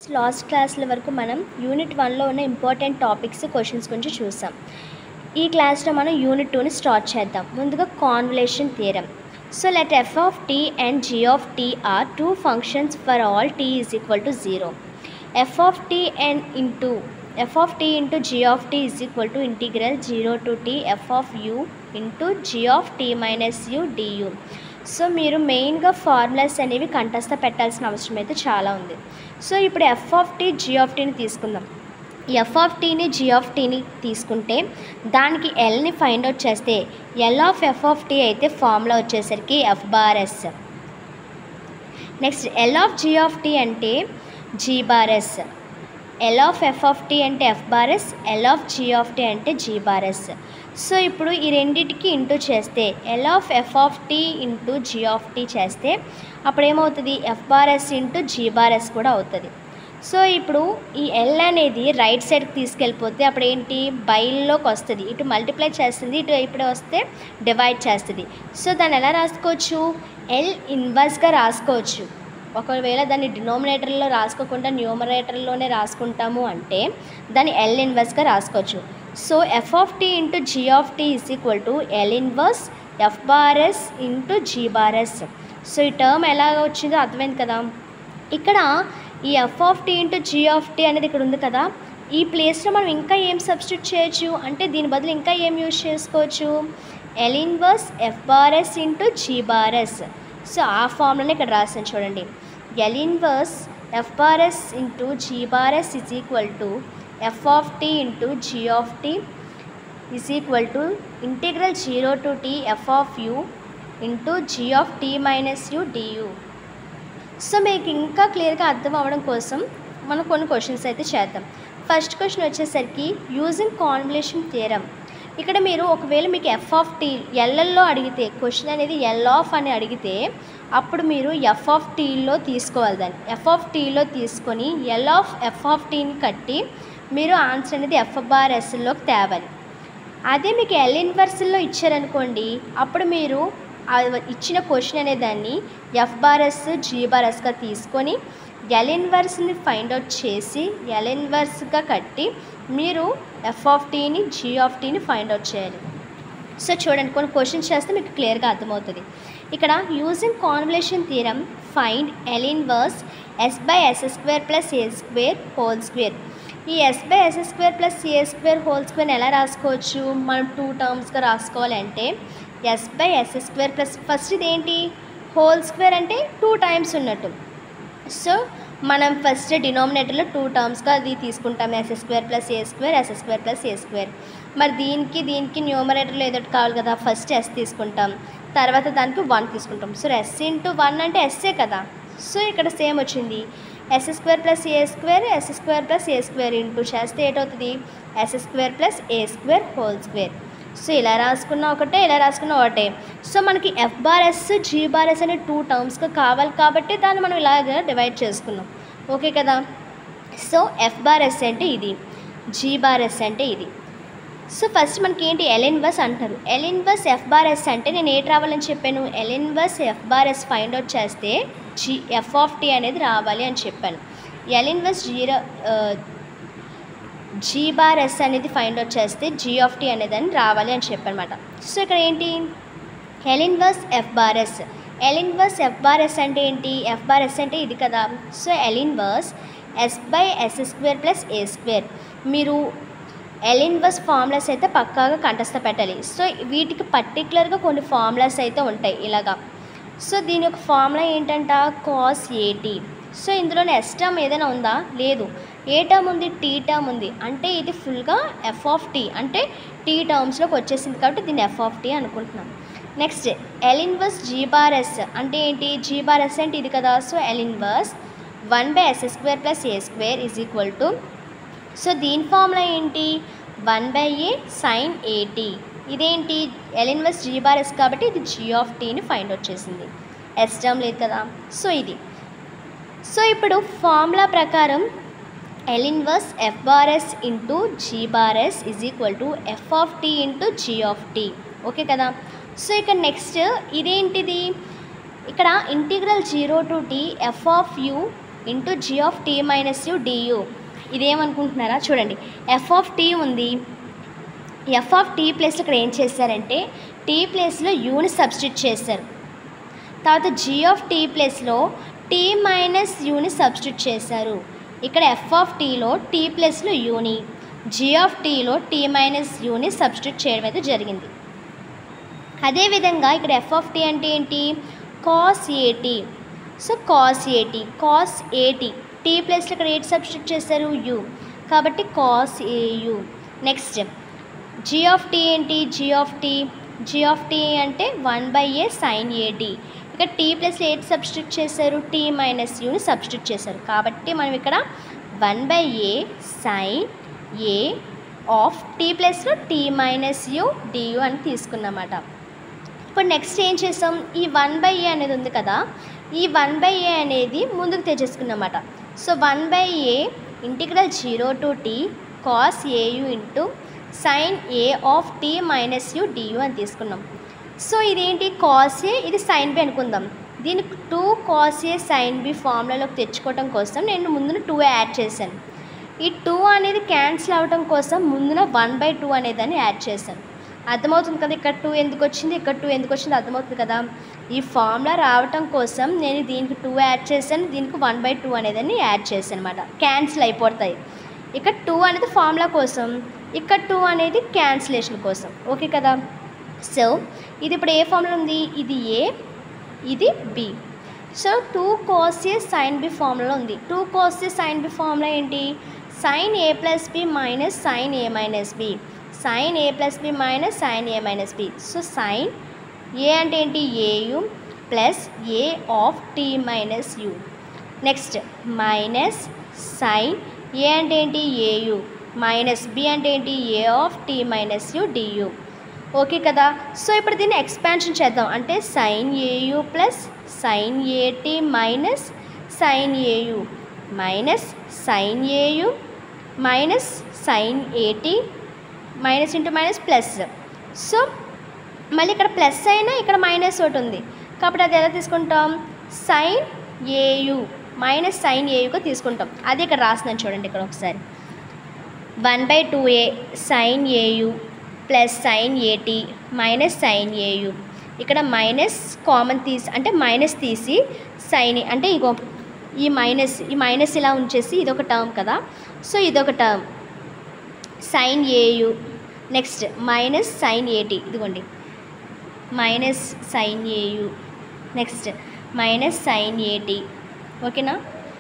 last క్లాస్ల వరకు మనం unit వన్లో ఉన్న ఇంపార్టెంట్ టాపిక్స్ క్వశ్చన్స్ గురించి చూసాం ఈ క్లాస్లో మనం యూనిట్ టూని స్టార్ట్ చేద్దాం ముందుగా convolution theorem so let f of t and g of t are two functions for all t is equal to zero f of t and into f of t into g of t is equal to integral zero to t f of u into g of t minus u d u so మీరు మెయిన్గా formulas అనేవి కంఠస్థ పెట్టాల్సిన అవసరం అయితే చాలా ఉంది so ఇప్పుడు f of t g of టీని తీసుకుందాం ఎఫ్ ఆఫ్ టీని జీ ఆఫ్ టీని తీసుకుంటే దానికి ఎల్ని ఫైండ్ అవుట్ చేస్తే L of f of t అయితే ఫార్ములా వచ్చేసరికి f bar s next L of g of t అంటే g bar s L of f of t అంటే f bar s L of g of t అంటే g bar s so ఇప్పుడు ఈ రెండింటికి into చేస్తే L of f of t into g of t చేస్తే అప్పుడు ఏమవుతుంది f bar s into g bar s కూడా అవుతుంది సో ఇప్పుడు ఈ ఎల్ అనేది రైట్ సైడ్కి తీసుకెళ్ళిపోతే అప్పుడు ఏంటి బైల్లోకి వస్తుంది ఇటు మల్టిప్లై చేస్తుంది ఇటు ఇప్పుడు వస్తే డివైడ్ చేస్తుంది సో దాన్ని ఎలా రాసుకోవచ్చు ఎల్ ఇన్వర్స్గా రాసుకోవచ్చు ఒకవేళ దాన్ని డినోమినేటర్లో రాసుకోకుండా న్యూమరేటర్లోనే రాసుకుంటాము అంటే దాన్ని ఎల్ ఇన్వర్స్గా రాసుకోవచ్చు so f of t into g of t is equal to L inverse f bar s into g bar s so ఈ టర్మ్ ఎలా వచ్చిందో అర్థమైంది కదా ఇక్కడ ఈ f of t into g of t అనేది ఇక్కడ ఉంది కదా ఈ ప్లేస్లో మనం ఇంకా ఏం సబ్స్టిట్యూట్ చేయొచ్చు అంటే దీని బదులు ఇంకా ఏం యూజ్ చేసుకోవచ్చు L inverse f bar s into g bar s so ఆ ఫామ్లోనే ఇక్కడ రాసాను చూడండి L inverse f bar s into g bar s is equal to f of t into g of t is equal to integral zero to t f of u into g of t minus u d u so మీకు ఇంకా క్లియర్గా అర్థం అవ్వడం కోసం మనం కొన్ని questions అయితే చేద్దాం ఫస్ట్ క్వశ్చన్ వచ్చేసరికి యూజింగ్ కాన్వలేషన్ థియరం ఇక్కడ మీరు ఒకవేళ మీకు ఎఫ్ ఆఫ్ టీ ఎల్ఎల్లో అడిగితే క్వశ్చన్ అనేది ఎల్ ఆఫ్ అని అడిగితే అప్పుడు మీరు ఎఫ్ ఆఫ్ టీలో తీసుకోవాలి దాన్ని ఎఫ్ ఆఫ్ టీలో తీసుకొని ఎల్ ఆఫ్ ఎఫ్ ఆఫ్ టీని కట్టి మీరు ఆన్సర్ అనేది ఎఫ్ బార్ ఎస్లోకి తేవాలి అదే మీకు ఎల్ ఇన్వర్స్లో ఇచ్చారనుకోండి అప్పుడు మీరు ఆ ఇచ్చిన క్వశ్చన్ అనే దాన్ని ఎఫ్ బార్ఎస్ జీ బార్ఎస్గా తీసుకొని ఎల్ ఇన్వర్స్ని ఫైండ్ అవుట్ చేసి ఎల్ ఇన్వర్స్గా కట్టి మీరు ఎఫ్ ఆఫ్ టీని జీ ఆఫ్ టీని ఫైండ్ అవుట్ చేయాలి సో చూడండి కొన్ని క్వశ్చన్స్ చేస్తే మీకు క్లియర్గా అర్థమవుతుంది ఇక్కడ using convolution theorem find L inverse s by s square plus a square whole square ఈ s by s square plus a square whole స్క్వేర్ని ఎలా రాసుకోవచ్చు మనం టూ టర్మ్స్గా రాసుకోవాలి అంటే s by s square plus first ఇది ఏంటి హోల్ స్క్వేర్ అంటే టూ టైమ్స్ ఉన్నట్టు సో మనం ఫస్ట్ డినామినేటర్లో టూ టర్మ్స్గా అది తీసుకుంటాం s square plus a square s square plus a square మరి దీనికి దీనికి న్యూమరేటర్లో ఏదో కావాలి కదా ఫస్ట్ ఎస్ తీసుకుంటాం తర్వాత దానికి వన్ తీసుకుంటాం సో ఎస్ ఇంటూ వన్ అంటే ఎస్సే కదా సో ఇక్కడ సేమ్ వచ్చింది s square plus a square s square plus a square into చేస్తే ఏటవుతుంది s square plus a square whole square so ఇలా రాసుకున్న ఒకటే ఇలా రాసుకున్న ఒకటే సో మనకి f bar s g bar s అనే టూ టర్మ్స్గా కావాలి కాబట్టి దాన్ని మనం ఇలాగ డివైడ్ చేసుకున్నాం ఓకే కదా సో ఎఫ్ బార్ ఎస్ అంటే ఇది జీ బార్ ఎస్ అంటే ఇది సో ఫస్ట్ మనకి ఏంటి ఎల్ ఇన్వర్స్ అంటారు L inverse f bar s అంటే నేను ఏటి రావాలని చెప్పాను L inverse f bar s find out చేస్తే జీ ఎఫ్ ఆఫ్ టీ అనేది రావాలి అని చెప్పాను L inverse zero g bar s అనేది ఫైండ్ అవుట్ చేస్తే జీ ఆఫ్ టీ అనేది అని రావాలి అని చెప్పనమాట సో ఇక్కడ ఏంటి L inverse f bar s L inverse f bar s అంటే ఏంటి ఎఫ్ బార్ ఎస్ అంటే ఇది కదా so L inverse s by s square plus a square మీరు ఎల్ ఇన్వర్స్ ఫార్ములాస్ అయితే పక్కాగా కంఠస్థ పెట్టాలి సో వీటికి పర్టికులర్గా కొన్ని ఫార్ములాస్ అయితే ఉంటాయి ఇలాగా సో దీని యొక్క ఫార్ములా ఏంటంట కాస్ ఏటీ సో ఇందులో ఎస్ టర్మ్ ఏదైనా ఉందా లేదు ఏ టర్మ్ ఉంది టీ టర్మ్ ఉంది అంటే ఇది ఫుల్గా ఎఫ్ ఆఫ్ టీ అంటే టీ టర్మ్స్లోకి వచ్చేసింది కాబట్టి దీన్ని ఎఫ్ ఆఫ్ టీ అనుకుంటున్నాం next L inverse g bar s అంటే ఏంటి జీ బార్ ఎస్ అంటే ఇది కదా so L inverse one by s square plus a square is equal to so దీని ఫార్ములా ఏంటి one by a sine a t ఇదేంటి L inverse g bar s కాబట్టి ఇది జీ ఆఫ్ టీని ఫైండ్ అవుట్ చేసింది ఎస్ టర్మ్ లేదు కదా so ఇది సో ఇప్పుడు ఫార్ములా ప్రకారం L inverse f bar s into g bar s is equal to f of t into g of t okay కదా సో ఇక్కడ నెక్స్ట్ ఇదేంటిది ఇక్కడ integral zero to t f of u into g of t minus u d u ఇదేమనుకుంటున్నారా చూడండి f of t ఉంది f of t ప్లేస్లో ఇక్కడ ఏం చేశారంటే టీ ప్లేస్లో యూని సబ్స్టిట్యూట్ చేశారు తర్వాత జీ ఆఫ్ టీ ప్లేస్లో టీ మైనస్ యూని సబ్స్టిట్యూట్ చేశారు ఇక్కడ ఎఫ్ ఆఫ్ టీలో టీ ప్లస్లో యూని జీ ఆఫ్ టీలో టీ మైనస్ యూని సబ్స్టిట్యూట్ చేయడం అయితే జరిగింది అదేవిధంగా ఇక్కడ ఎఫ్ ఆఫ్ టీ అంటే ఏంటి cos a t so cos a t cos a t t ప్లస్లో ఇక్కడ ఏటి సబ్స్టిట్యూట్ చేశారు యూ కాబట్టి cos a u next g of t ఏంటి g of t g of t అంటే వన్ బై ఏ సైన్ ఏటీ ఇక్కడ టీ ప్లస్ ఎయిట్ సబ్స్టిట్యూట్ చేశారు టీ మైనస్ యూని సబ్స్టిట్యూట్ చేశారు కాబట్టి మనం ఇక్కడ one by a sine a of t ప్లస్లో టీ మైనస్ యూ డియు అని తీసుకున్నమాట ఇప్పుడు నెక్స్ట్ ఏం చేసాం ఈ వన్ బై ఏ అనేది ఉంది కదా ఈ వన్ బై ఏ అనేది ముందుకు తెచ్చేసుకున్నమాట so one by a integral zero to t cos a u into sine a of t minus u d u అని తీసుకున్నాం సో ఇదేంటి కాస్ ఏ ఇది సైన్ బి అనుకుందాం దీనికి two cos a sine b ఫార్ములాలోకి తెచ్చుకోవడం కోసం నేను ముందున టూ యాడ్ చేశాను ఈ టూ అనేది క్యాన్సిల్ అవ్వడం కోసం ముందున వన్ బై టూ అనేదాన్ని యాడ్ చేశాను అర్థమవుతుంది కదా ఇక్కడ టూ ఎందుకు వచ్చింది ఇక్కడ టూ ఎందుకు వచ్చింది అర్థమవుతుంది కదా ఈ ఫార్ములా రావటం కోసం నేను దీనికి టూ యాడ్ చేశాను దీనికి వన్ బై టూ అనేదాన్ని యాడ్ చేశాను అనమాట క్యాన్సిల్ అయిపోతాయి ఇక్కడ టూ అనేది ఫార్ములా కోసం ఇక్కడ టూ అనేది క్యాన్సిలేషన్ కోసం ఓకే కదా సో ఇది ఇప్పుడు ఏ ఫార్ములా ఉంది ఇది ఏ ఇది b so two cos a sine b formula ఉంది two cos a sine b formula ఏంటి sine a plus B minus sine a minus B sine a plus B minus sine a minus b so sine a అంటే ఏంటి a u plus a of t minus u next minus sine a అంటే ఏంటి a u minus b అంటే ఏంటి a of t minus u d u okay కదా so ఇప్పుడు దీన్ని expansion చేద్దాం అంటే సైన్ ఏయు ప్లస్ సైన్ ఏటీ minus sine a u minus sine a u minus sine ఏటీ minus into minus plus so మళ్ళీ ఇక్కడ ప్లస్ అయినా ఇక్కడ మైనస్ ఒకటి ఉంది కాబట్టి అది ఎలా తీసుకుంటాం సైన్ ఏయు మైనస్ సైన్ ఏయుగా తీసుకుంటాం అది ఇక్కడ రాస్తున్నాను చూడండి ఇక్కడ ఒకసారి one by two A sine a u plus sine ఏటీ మైనస్ సైన్ ఏయు ఇక్కడ మైనస్ కామన్ తీసి అంటే మైనస్ తీసి సైన్ అంటే ఇగో ఈ మైనస్ ఈ మైనస్ ఇలా ఉంచేసి ఇదొక టర్మ్ కదా సో ఇదొక term sine a u next minus sine a t ఇదిగోండి minus sine a u next minus sine a t ఓకేనా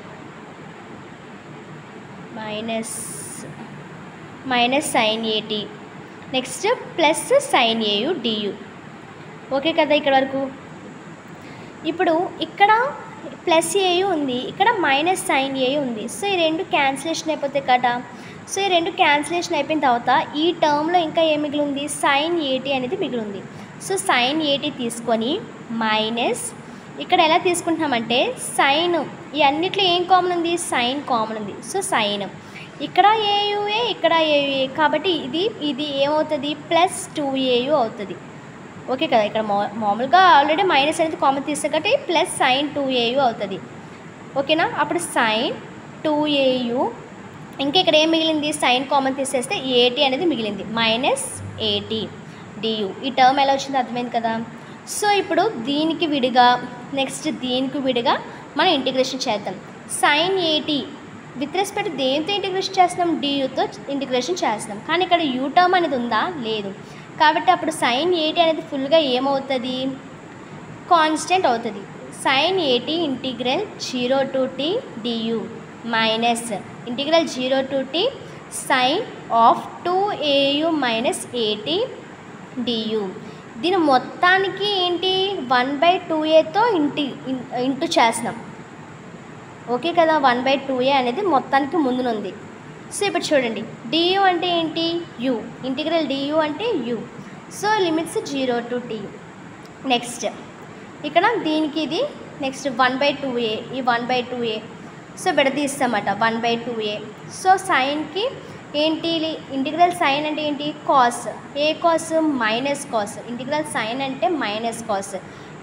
minus minus sine a t next plus sine a u d u okay కదా ఇక్కడ వరకు ఇప్పుడు ఇక్కడ ప్లస్ ఏయు ఉంది ఇక్కడ మైనస్ సైన్ ఏయు ఉంది సో ఈ రెండు క్యాన్సిలేషన్ అయిపోతాయి కదా సో ఈ రెండు క్యాన్సిలేషన్ అయిపోయిన తర్వాత ఈ టర్మ్లో ఇంకా ఏం మిగిలింది సైన్ ఏటీ అనేది మిగిలింది సో సైన్ ఏటీ తీసుకొని మైనస్ ఇక్కడ ఎలా తీసుకుంటున్నామంటే సైన్ ఈ అన్నిట్లో ఏం కామన్ ఉంది సైన్ కామన్ ఉంది సో సైన్ ఇక్కడ ఏయుఏ ఇక్కడ ఏయుఏ కాబట్టి ఇది ఇది ఏమవుతుంది ప్లస్ టూ ఏయు అవుతుంది ఓకే కదా ఇక్కడ మా మామూలుగా ఆల్రెడీ మైనస్ అనేది కామన్ తీస్తే కాబట్టి ప్లస్ సైన్ టూ ఏయు అవుతుంది ఓకేనా అప్పుడు సైన్ టూ ఏయు ఇంకా ఇక్కడ ఏం మిగిలింది సైన్ కామన్ తీసేస్తే ఏటీ అనేది మిగిలింది మైనస్ ఏటీ డియు ఈ టర్మ్ ఎలా వచ్చిందో అర్థమైంది కదా సో ఇప్పుడు దీనికి విడిగా నెక్స్ట్ దీనికి విడిగా మనం ఇంటిగ్రేషన్ చేద్దాం సైన్ ఏటీ విత్ రెస్పెక్ట్ దేంతో ఇంటిగ్రేషన్ చేస్తున్నాం డియుతో ఇంటిగ్రేషన్ చేస్తున్నాం కానీ ఇక్కడ యూ టర్మ్ అనేది ఉందా లేదు కాబట్టి అప్పుడు సైన్ ఏటీ అనేది ఫుల్గా ఏమవుతుంది కాన్స్టెంట్ అవుతుంది sine a t integral zero to t d u minus integral zero to t sine of two a u minus a t d u దీని మొత్తానికి ఏంటి వన్ బై టూ ఏతో ఇంటి ఇంటూ చేస్తున్నాం ఓకే కదా వన్ బై టూ ఏ అనేది మొత్తానికి ముందునుంది సో ఇప్పుడు చూడండి డియు అంటే ఏంటి యు ఇంటిగ్రల్ డియు అంటే u so limits zero to t next ఇక్కడ దీనికి ఇది next one by two a ఈ one by two a so విడదీస్తామట one by two a so సైన్కి ఏంటి ఇంటిగ్రల్ సైన్ అంటే ఏంటి cos a cos minus cos integral sine అంటే మైనస్ కాస్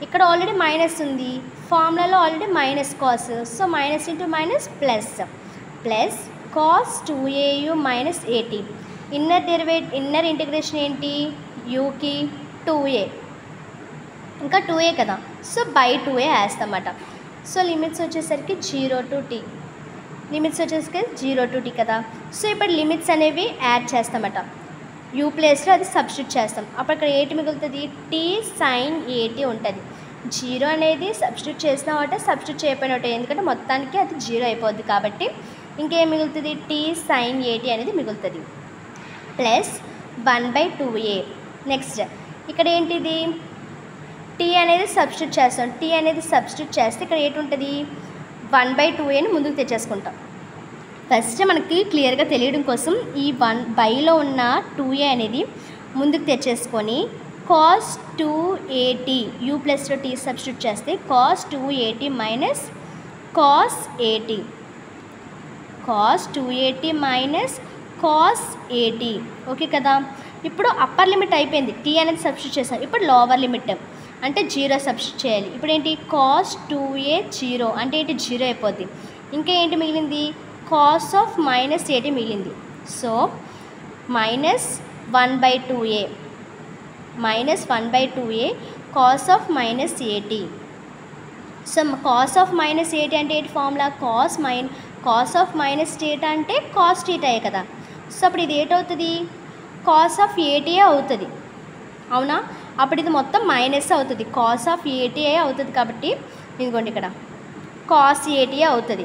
ఇక్కడ ఆల్రెడీ మైనస్ ఉంది ఫార్ములాలో already minus cos so minus into minus plus plus cos two a u minus eighty inner derivate inner integration ఏంటి యూకి two a ఇంకా two a కదా so by two a వేస్తామట so limits వచ్చేసరికి zero to t limits వచ్చేసరికి zero to t కదా so ఇప్పుడు limits అనేవి యాడ్ చేస్తామట యూ ప్లేస్లో అది సబ్స్టిట్యూట్ చేస్తాం అప్పుడు అక్కడ ఏటి మిగులుతుంది టీ సైన్ ఏటీ ఉంటుంది జీరో అనేది సబ్స్టిట్యూట్ చేసినామంటే సబ్స్టిట్యూట్ చేయకపోయినట్టే ఎందుకంటే మొత్తానికి అది జీరో అయిపోద్ది కాబట్టి ఇంకేం మిగులుతుంది టీ సైన్ ఏటీ అనేది మిగులుతుంది plus one by two a next ఇక్కడ ఏంటిది టీ అనేది సబ్స్టిట్యూట్ చేస్తాం టీ అనేది సబ్స్టిట్యూట్ చేస్తే ఇక్కడ ఏంటి ఉంటుంది వన్ బై టూ ఏని ముందుకు తెచ్చేసుకుంటాం ఫస్ట్ మనకి క్లియర్గా తెలియడం కోసం ఈ వన్ బైలో ఉన్న టూ ఏ అనేది ముందుకు తెచ్చేసుకొని కాస్ టూ ఏటీ యూ ప్లస్లో టీ సబ్స్టిట్యూట్ చేస్తే cos two a t minus cos a t cos two a t minus cos a t okay కదా ఇప్పుడు అప్పర్ లిమిట్ అయిపోయింది టీ అనేది సబ్స్టిట్యూట్ చేసాం ఇప్పుడు లోవర్ లిమిట్ అంటే జీరో సబ్స్టిట్యూట్ చేయాలి ఇప్పుడు ఏంటి కాస్ టూ ఏ జీరో అంటే ఏంటి జీరో అయిపోద్ది ఇంకా ఏంటి మిగిలింది కాస్ ఆఫ్ మైనస్ ఎయిటీ మిగిలింది so minus one by two a minus one by two a cos of minus a t so cos of minus a t అంటే ఏంటి ఫార్ములా కాస్ మైన్ కాస్ ఆఫ్ మైనస్ టీటా అంటే cos టీటాయే కదా so అప్పుడు ఇది ఏటవుతుంది cos of ATA అవుతుంది అవునా అప్పుడు ఇది మొత్తం మైనస్ అవుతుంది కాస్ ఆఫ్ ఏటీఏ అవుతుంది కాబట్టి ఇదిగోండి ఇక్కడ కాస్ ఏటీఏ అవుతుంది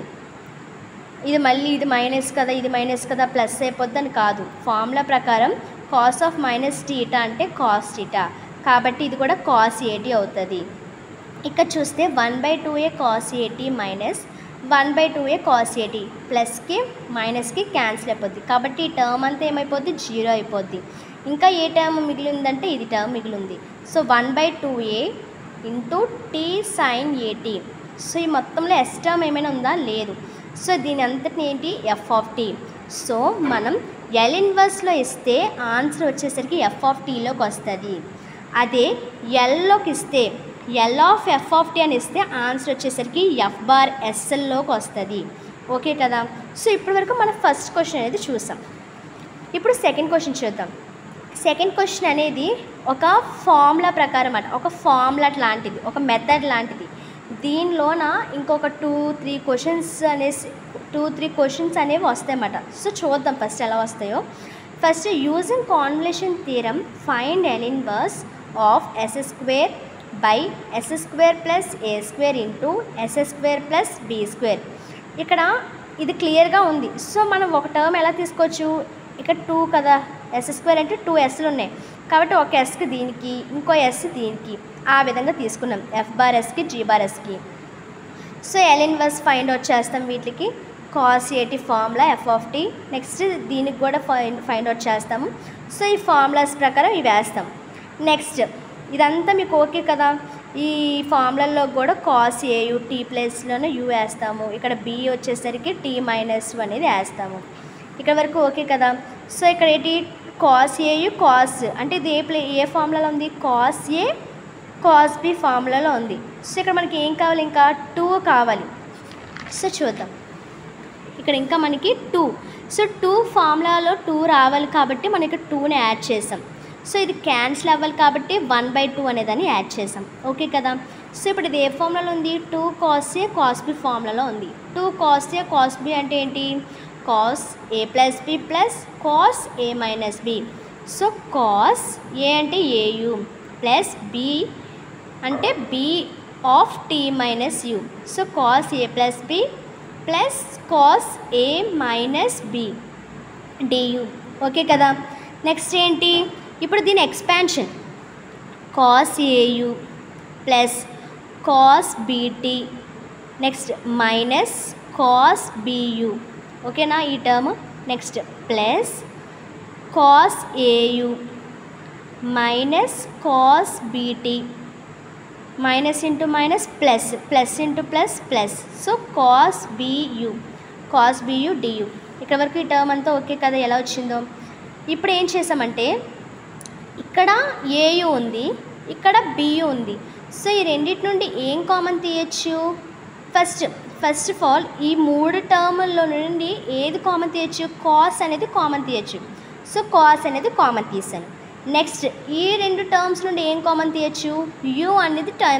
ఇది మళ్ళీ ఇది మైనస్ కదా ఇది మైనస్ కదా ప్లస్ అయిపోద్ది అని కాదు ఫార్ములా ప్రకారం కాస్ ఆఫ్ మైనస్ టీటా అంటే కాస్ టీటా కాబట్టి ఇది కూడా కాస్ ఏటీ అవుతుంది ఇక్కడ చూస్తే one by two a cos a t minus one by two a cos a t ప్లస్కి మైనస్కి క్యాన్సిల్ అయిపోద్ది కాబట్టి ఈ టర్మ్ అంతా ఏమైపోద్ది జీరో అయిపోద్ది ఇంకా ఏ టర్మ్ మిగిలిందంటే ఇది టర్మ్ మిగిలింది so one by two a into t sine a t so ఈ మొత్తంలో ఎస్ టర్మ్ ఏమైనా ఉందా లేదు సో దీని అంతటిని ఏంటి ఎఫ్ ఆఫ్ టీ సో మనం ఎల్ ఇన్వర్స్లో ఇస్తే ఆన్సర్ వచ్చేసరికి ఎఫ్ ఆఫ్ టీలోకి వస్తుంది అదే ఎల్లోకి ఇస్తే l of f of t అని ఇస్తే ఆన్సర్ వచ్చేసరికి ఎఫ్ బార్ ఎస్ఎల్లోకి వస్తుంది ఓకే కదా సో ఇప్పటివరకు మనం ఫస్ట్ క్వశ్చన్ అనేది చూసాం ఇప్పుడు సెకండ్ క్వశ్చన్ చూద్దాం సెకండ్ క్వశ్చన్ అనేది ఒక ఫార్ములా ప్రకారం అట ఒక ఫార్ములా లాంటిది ఒక మెథడ్ లాంటిది దీనిలోన ఇంకొక టూ త్రీ క్వశ్చన్స్ అనేసి టూ త్రీ క్వశ్చన్స్ అనేవి వస్తాయన్నమాట సో చూద్దాం ఫస్ట్ ఎలా వస్తాయో first using convolution theorem find L inverse of s square by s square plus a square into s square plus b square ఇక్కడ ఇది క్లియర్గా ఉంది సో మనం ఒక టర్మ్ ఎలా తీసుకోవచ్చు ఇక్కడ టూ కదా ఎస్ స్క్వేర్ అంటే టూ ఎస్లు ఉన్నాయి కాబట్టి ఒక ఎస్కి దీనికి ఇంకో ఎస్ దీనికి ఆ విధంగా తీసుకున్నాం ఎఫ్ బార్ ఎస్కి జీ బార్ ఎస్కి so L inverse find out చేస్తాం వీటికి cos a t formula f of t next దీనికి కూడా ఫైండ్ ఫైండ్ అవుట్ చేస్తాము సో ఈ ఫార్ములాస్ ప్రకారం ఇవి వేస్తాం నెక్స్ట్ ఇదంతా మీకు ఓకే కదా ఈ ఫార్ములలో కూడా కాస్ ఏయు టీ ప్లేస్లోనే యూ వేస్తాము ఇక్కడ బి వచ్చేసరికి టీ మైనస్ అనేది వేస్తాము ఇక్కడ వరకు ఓకే కదా సో ఇక్కడ ఏంటి కాస్ ఏయు కాస్ అంటే ఇది ఏ ప్లే ఏ ఫార్ములాలో ఉంది కాస్ ఏ కాస్ బి ఫార్ములాలో ఉంది సో ఇక్కడ మనకి ఏం కావాలి ఇంకా టూ కావాలి సో చూద్దాం ఇక్కడ ఇంకా మనకి టూ సో టూ ఫార్ములాలో టూ రావాలి కాబట్టి మనం ఇక్కడ టూని యాడ్ చేసాం సో ఇది క్యాన్సిల్ అవ్వాలి కాబట్టి వన్ బై టూ అనేదాన్ని యాడ్ చేసాం ఓకే కదా సో ఇప్పుడు ఇది ఏ ఫార్ములాలో ఉంది two cos a cos b ఫార్ములాలో ఉంది two cos a cos b అంటే ఏంటి cos a plus b plus cos a minus b so cos a అంటే ఏయు ప్లస్ బి అంటే b of t minus u so cos a plus b plus cos a minus b d u okay కదా next ఏంటి ఇప్పుడు దీని expansion cos a u plus cos b t next minus cos b u ఓకేనా ఈ term next plus cos a u minus cos b t minus into minus plus plus into plus plus so cos b u cos b u d u ఇక్కడ వరకు ఈ term అంతా okay కదా ఎలా వచ్చిందో ఇప్పుడు ఏం చేసామంటే ఇక్కడ ఏయు ఉంది ఇక్కడ బియు ఉంది సో ఈ రెండింటి నుండి ఏం కామన్ తీయచ్చు ఫస్ట్ ఫస్ట్ ఆఫ్ ఆల్ ఈ మూడు టర్ముల్లో నుండి ఏది కామన్ తీయచ్చు కాస్ అనేది కామన్ తీయచ్చు సో కాస్ అనేది కామన్ తీసాను నెక్స్ట్ ఈ రెండు టర్మ్స్ నుండి ఏం కామన్ తీయచ్చు యూ అనేది టర్మ్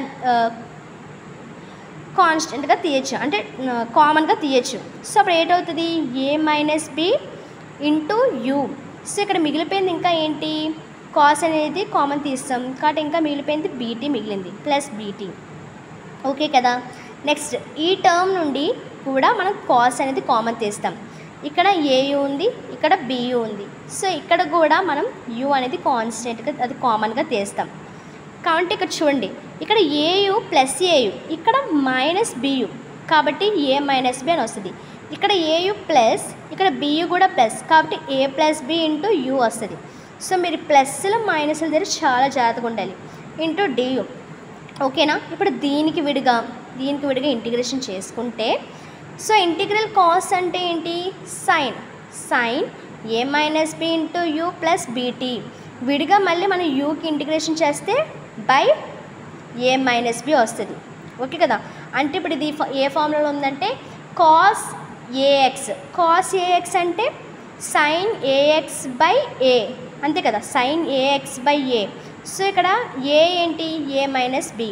కాన్స్టెంట్గా తీయచ్చు అంటే కామన్గా తీయచ్చు సో అప్పుడు ఏంటవుతుంది a minus b into u so ఇక్కడ మిగిలిపోయింది ఇంకా ఏంటి కాస్ అనేది కామన్ తీస్తాం కాబట్టి ఇంకా మిగిలిపోయింది బీటీ మిగిలింది ప్లస్ బీటీ ఓకే కదా నెక్స్ట్ ఈ టర్మ్ నుండి కూడా మనం కాస్ అనేది కామన్ తీస్తాం ఇక్కడ ఏయు ఉంది ఇక్కడ బియు ఉంది సో ఇక్కడ కూడా మనం యు అనేది కాన్స్టెంట్గా అది కామన్గా తీస్తాం కాబట్టి ఇక్కడ చూడండి ఇక్కడ ఏయు ప్లస్ ఏయు ఇక్కడ మైనస్ బియు కాబట్టి ఏ మైనస్ బి అని వస్తుంది ఇక్కడ ఏయు ప్లస్ ఇక్కడ బియు కూడా ప్లస్ కాబట్టి a plus b into u వస్తుంది సో మీరు ప్లస్లు మైనస్ల దగ్గర చాలా జాగ్రత్తగా ఉండాలి ఇంటూ డియు ఓకేనా ఇప్పుడు దీనికి విడిగా దీనికి విడిగా ఇంటిగ్రేషన్ చేసుకుంటే సో ఇంటిగ్రల్ కాస్ అంటే ఏంటి sine sine a minus b into u plus b t విడిగా మళ్ళీ మనం యూకి ఇంటిగ్రేషన్ చేస్తే బై ఏ మైనస్ బి వస్తుంది ఓకే కదా అంటే ఇప్పుడు ఇది ఫ- ఏ ఫార్ములాలో ఉందంటే కాస్ ఏఎక్స్ కాస్ ఏఎక్స్ అంటే సైన్ ఏఎక్స్ బై ఏ అంతే కదా sine a x by a so ఇక్కడ ఏ ఏంటి ఏ మైనస్ బి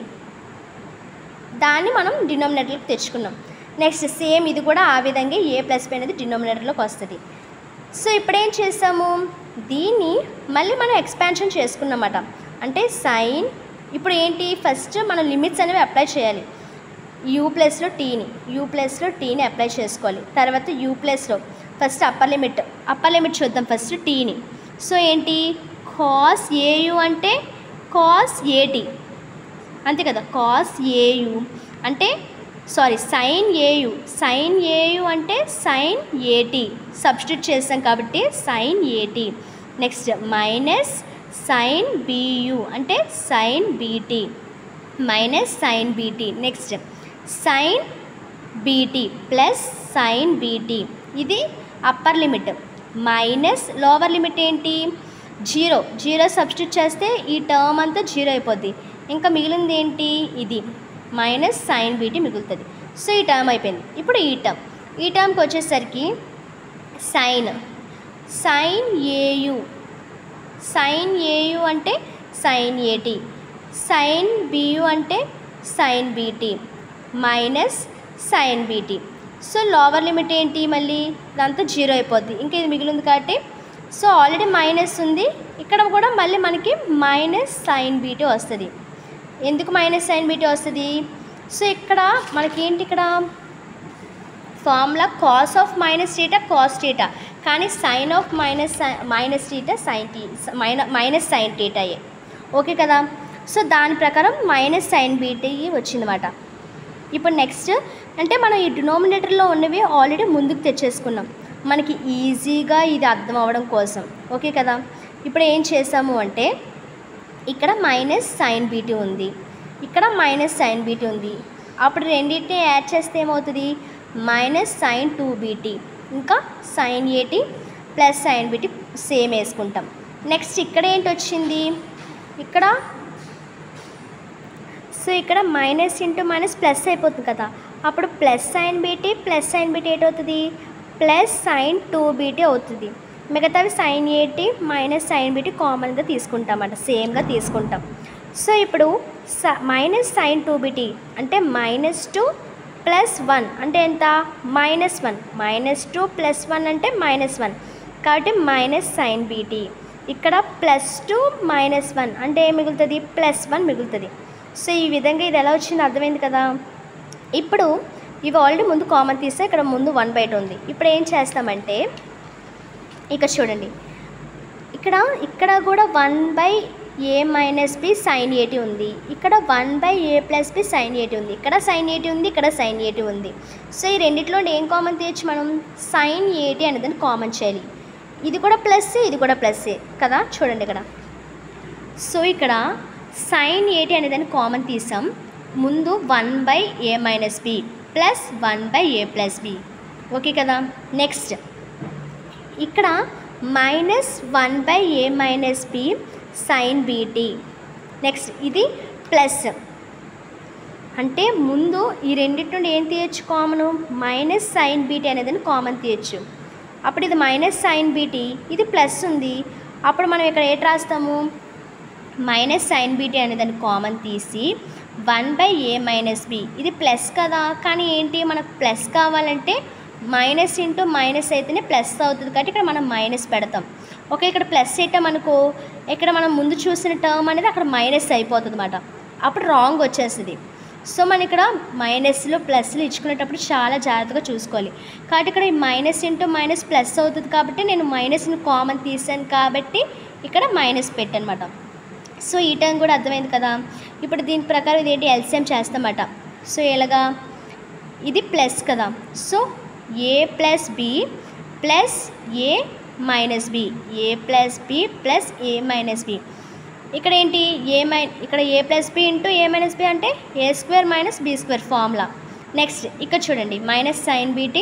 దాన్ని మనం డినోమినేటర్లోకి తెచ్చుకున్నాం నెక్స్ట్ సేమ్ ఇది కూడా ఆ విధంగా ఏ ప్లస్ బి అనేది డినోమినేటర్లోకి వస్తుంది సో ఇప్పుడు ఏం చేసాము దీన్ని మళ్ళీ మనం ఎక్స్పాన్షన్ చేసుకున్నమాట అంటే సైన్ ఇప్పుడు ఏంటి ఫస్ట్ మనం లిమిట్స్ అనేవి అప్లై చేయాలి యూ ప్లస్లో టీని యూ ప్లస్లో టీని అప్లై చేసుకోవాలి తర్వాత యూ ప్లస్లో first upper limit upper limit చూద్దాం ఫస్ట్ టీని సో ఏంటి కాస్ ఏయు అంటే కాస్ ఏటి అంతే కదా కాస్ ఏయు అంటే sorry sine a u sine a u అంటే సైన్ ఏటి సబ్స్టిట్యూట్ చేస్తాం కాబట్టి sine a t next minus sine b u అంటే sine b t minus sine b t next sine b t plus sine b t ఇది upper limit minus lower limit ఏంటి zero zero substitute చేస్తే ఈ term అంతా zero అయిపోద్ది ఇంకా మిగిలింది ఏంటి ఇది మైనస్ సైన్ బీటీ మిగులుతుంది సో ఈ టర్మ్ అయిపోయింది ఇప్పుడు ఈ టర్మ్ ఈ టర్మ్కి వచ్చేసరికి sine sine a u sine a u అంటే సైన్ ఏటీ సైన్ బియు అంటే sine b t minus sine BT so lower limit ఏంటి మళ్ళీ ఇదంతా జీరో అయిపోద్ది ఇంకా ఇది మిగిలింది కాబట్టి సో ఆల్రెడీ మైనస్ ఉంది ఇక్కడ కూడా మళ్ళీ మనకి మైనస్ సైన్ బీటీ వస్తుంది ఎందుకు మైనస్ సైన్ బీటీ వస్తుంది సో ఇక్కడ మనకి ఏంటి ఇక్కడ formula cos of minus theta cos theta కానీ sine of minus minus theta sine t మైన మైనస్ సైన్ టీటాయే ఓకే కదా సో దాని ప్రకారం మైనస్ సైన్ బీటీ వచ్చిందన్నమాట ఇప్పుడు నెక్స్ట్ అంటే మనం ఈ డినోమినేటర్లో ఉన్నవి ఆల్రెడీ ముందుకు తెచ్చేసుకున్నాం మనకి ఈజీగా ఇది అర్థం అవ్వడం కోసం ఓకే కదా ఇప్పుడు ఏం చేసాము అంటే ఇక్కడ మైనస్ సైన్ బీటీ ఉంది ఇక్కడ మైనస్ సైన్ బీటీ ఉంది అప్పుడు రెండింటిని యాడ్ చేస్తే ఏమవుతుంది మైనస్ సైన్ టూ బీటీ ఇంకా sine a t plus sine b t same వేసుకుంటాం నెక్స్ట్ ఇక్కడ ఏంటి వచ్చింది ఇక్కడ సో ఇక్కడ మైనస్ ఇంటూ మైనస్ ప్లస్ అయిపోతుంది కదా అప్పుడు plus sine b t plus sine b t ఏంటవుతుంది ప్లస్ సైన్ టూ బీటీ అవుతుంది మిగతావి sine a t minus sine b t కామన్గా తీసుకుంటామట సేమ్గా తీసుకుంటాం సో ఇప్పుడు స మైనస్ సైన్ టూ బీటీ అంటే మైనస్ టూ ప్లస్ వన్ అంటే ఎంత minus one minus two plus one అంటే మైనస్ వన్ కాబట్టి మైనస్ సైన్ బీటీ ఇక్కడ ప్లస్ టూ మైనస్ వన్ అంటే ఏం మిగులుతుంది ప్లస్ వన్ మిగులుతుంది సో ఈ విధంగా ఇది ఎలా వచ్చిందో అర్థమైంది కదా ఇప్పుడు ఇవి ఆల్రెడీ ముందు కామన్ తీస్తే ఇక్కడ ముందు వన్ బయట ఉంది ఇప్పుడు ఏం చేస్తామంటే ఇక్కడ చూడండి ఇక్కడ ఇక్కడ కూడా one by a minus B sine a t ఉంది ఇక్కడ one by a plus b sine a t ఉంది ఇక్కడ సైన్ ఏటీ ఉంది ఇక్కడ సైన్ ఏటీ ఉంది సో ఈ రెండిట్లో ఏం కామన్ తీయచ్చు మనం సైన్ ఏటీ అనేది కామన్ చేయాలి ఇది కూడా ప్లస్ ఇది కూడా ప్లస్సే కదా చూడండి ఇక్కడ సో ఇక్కడ సైన్ ఏటీ అనేదాన్ని కామన్ తీసాం ముందు one by a minus b plus one by a plus b okay కదా నెక్స్ట్ ఇక్కడ minus one by a minus B sine b t next ఇది ప్లస్ అంటే ముందు ఈ రెండింటి నుండి ఏం తీయచ్చు కామను మైనస్ సైన్ బీటీ అనేదాన్ని కామన్ తీయచ్చు అప్పుడు ఇది మైనస్ సైన్ బీటీ ఇది ప్లస్ ఉంది అప్పుడు మనం ఇక్కడ ఏటి రాస్తాము మైనస్ సైన్ బీటీ అనేదాన్ని కామన్ తీసి one by a minus b ఇది ప్లస్ కదా కానీ ఏంటి మనకు ప్లస్ కావాలంటే మైనస్ ఇంటూ మైనస్ అయితేనే ప్లస్ అవుతుంది కాబట్టి ఇక్కడ మనం మైనస్ పెడతాం ఓకే ఇక్కడ ప్లస్ పెట్టామనుకో ఇక్కడ మనం ముందు చూసిన టర్మ్ అనేది అక్కడ మైనస్ అయిపోతుంది అనమాట అప్పుడు రాంగ్ వచ్చేస్తుంది సో మనం ఇక్కడ మైనస్లు ప్లస్లు ఇచ్చుకునేటప్పుడు చాలా జాగ్రత్తగా చూసుకోవాలి కాబట్టి ఇక్కడ ఈ మైనస్ ఇంటూ మైనస్ ప్లస్ అవుతుంది కాబట్టి నేను మైనస్ని కామన్ తీసాను కాబట్టి ఇక్కడ మైనస్ పెట్టానమాట సో ఈ టైం కూడా అర్థమైంది కదా ఇప్పుడు దీని ప్రకారం ఇది ఏంటి ఎల్సిఎం చేస్తామట సో ఎలాగా ఇది ప్లస్ కదా so a plus b plus A minus b a plus b plus A minus b ఇక్కడ ఏంటి ఏ మై ఇక్కడ a plus b into a minus b అంటే a square minus B square formula next ఇక్కడ చూడండి minus sine b t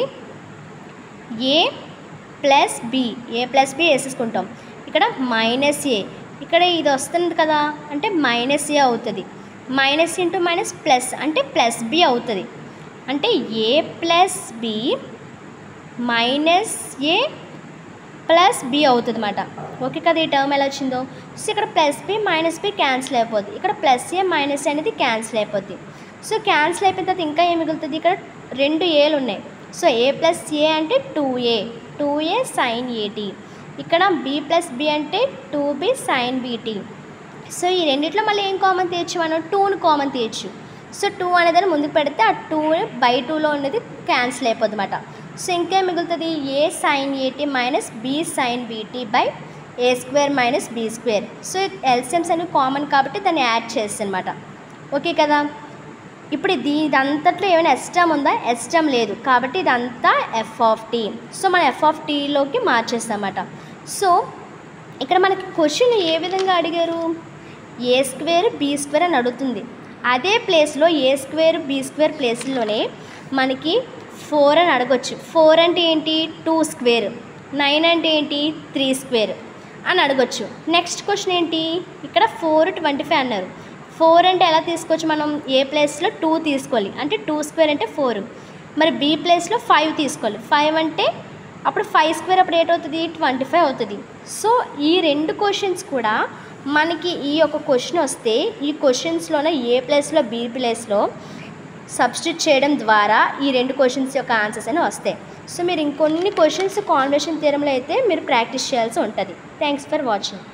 a plus b a plus b వేసేసుకుంటాం ఇక్కడ minus ఏ ఇక్కడ ఇది వస్తుంది కదా అంటే మైనస్ ఏ అవుతుంది మైనస్ ఇంటూ మైనస్ ప్లస్ అంటే ప్లస్ బి అవుతుంది అంటే A plus B minus A plus B అవుతుంది అనమాట ఓకే కదా ఈ టర్మ్ ఎలా వచ్చిందో సో ఇక్కడ plus B minus B cancel అయిపోద్ది ఇక్కడ ప్లస్ ఏ మైనస్ అనేది క్యాన్సిల్ అయిపోద్ది సో క్యాన్సిల్ అయిపోయిన తర్వాత ఇంకా ఏం మిగులుతుంది ఇక్కడ రెండు ఏలు ఉన్నాయి సో ఏ ప్లస్ ఏ అంటే two A two A sine ఏటీ ఇక్కడ బి ప్లస్ బి అంటే two B sine BT so ఈ రెండిట్లో మళ్ళీ ఏం కామన్ తీయచ్చు మనం టూని కామన్ తీయచ్చు సో టూ అనేదాన్ని ముందుకు పెడితే ఆ టూ బై టూలో ఉన్నది క్యాన్సిల్ అయిపోద్ది అనమాట సో ఇంకేం మిగులుతుంది ఏ సైన్ ఏటీ minus B sine BT by A square minus B square so LCMs అనేవి కామన్ కాబట్టి దాన్ని యాడ్ చేస్తాను అనమాట ఓకే కదా ఇప్పుడు ఇది ఇదంతట్లో ఏమైనా ఎస్టమ్ ఉందా ఎస్టమ్ లేదు కాబట్టి ఇదంతా ఎఫ్ ఆఫ్ టీ సో మనం ఎఫ్ ఆఫ్ టీలోకి మార్చేస్తామన్నమాట సో ఇక్కడ మనకి క్వశ్చన్ ఏ విధంగా అడిగారు ఏ స్క్వేర్ బి స్క్వేర్ అని అడుగుతుంది అదే ప్లేస్లో ఏ స్క్వేర్ బి స్క్వేర్ ప్లేస్లోనే మనకి ఫోర్ అని అడగొచ్చు ఫోర్ అంటే ఏంటి టూ స్క్వేర్ నైన్ అంటే ఏంటి త్రీ స్క్వేర్ అని అడగొచ్చు నెక్స్ట్ క్వశ్చన్ ఏంటి ఇక్కడ ఫోర్ ట్వంటీ ఫైవ్ అన్నారు ఫోర్ అంటే ఎలా తీసుకోవచ్చు మనం ఏ ప్లేస్లో టూ తీసుకోవాలి అంటే టూ స్క్వేర్ అంటే ఫోర్ మరి బి ప్లేస్లో ఫైవ్ తీసుకోవాలి ఫైవ్ అంటే అప్పుడు ఫైవ్ స్క్వేర్ అప్పుడు ఏటవుతుంది ట్వంటీ ఫైవ్ అవుతుంది సో ఈ రెండు క్వశ్చన్స్ కూడా మనకి ఈ యొక్క క్వశ్చన్ వస్తే ఈ క్వశ్చన్స్లోనే ఏ ప్లేస్లో బి ప్లేస్లో సబ్స్టిట్యూట్ చేయడం ద్వారా ఈ రెండు క్వశ్చన్స్ యొక్క ఆన్సర్స్ అని వస్తాయి సో మీరు ఇంకొన్ని క్వశ్చన్స్ కాన్వర్షన్ తీరంలో అయితే మీరు ప్రాక్టీస్ చేయాల్సి ఉంటుంది థ్యాంక్స్ ఫర్ వాచింగ్